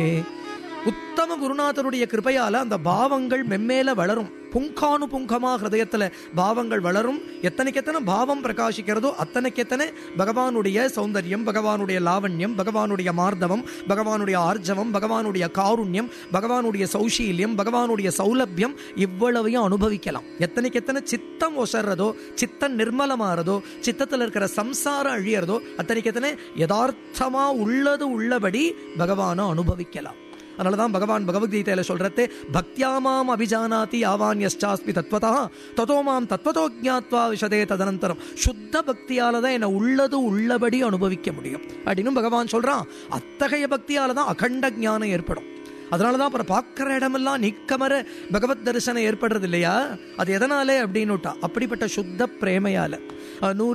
உத்தம குருநாதருடைய கிருபையால அந்த பாவங்கள் மெம்மேல வளரும் புங்கானு புங்கமா ஹிருதயத்துல பாவங்கள் வளரும் எத்தனைக்கு எத்தனை பாவம் பிரகாசிக்கிறதோ அத்தனைக்கு எத்தனை பகவானுடைய சௌந்தரியம் பகவானுடைய லாவண்யம் பகவானுடைய மார்தவம் பகவானுடைய ஆர்ஜவம் பகவானுடைய காருண்யம் பகவானுடைய சௌஷீல்யம் பகவானுடைய சௌலபியம் இவ்வளவையும் அனுபவிக்கலாம் எத்தனைக்கு எத்தனை சித்தம் ஒசர்றதோ சித்தம் நிர்மலமாறதோ சித்தத்தில் இருக்கிற சம்சாரம் அழியறதோ அத்தனைக்கு எத்தனை யதார்த்தமா உள்ளது உள்ளபடி பகவானை அனுபவிக்கலாம் அதனால தான் பகவான் பகவத்கீதையில சொல்றதே பக்தியாமாம் அபிஜானாதி யாவான் யஷ்டாஸ்மி தத்வதா ததோ மாம் தத்வதோ ஜாத்வா விஷதே ததனந்தரம் சுத்த பக்தியால தான் என்னை உள்ளது உள்ளபடி அனுபவிக்க முடியும் அப்படின்னு பகவான் சொல்றான் அத்தகைய பக்தியால தான் அகண்ட ஞானம் ஏற்படும் அதனால தான் அப்புறம் பார்க்குற இடமெல்லாம் நிக்கமர பகவத் தரிசனம் ஏற்படுறது இல்லையா அது எதனாலே அப்படின்னுட்டா அப்படிப்பட்ட சுத்த பிரேமையால அஹ் நூறு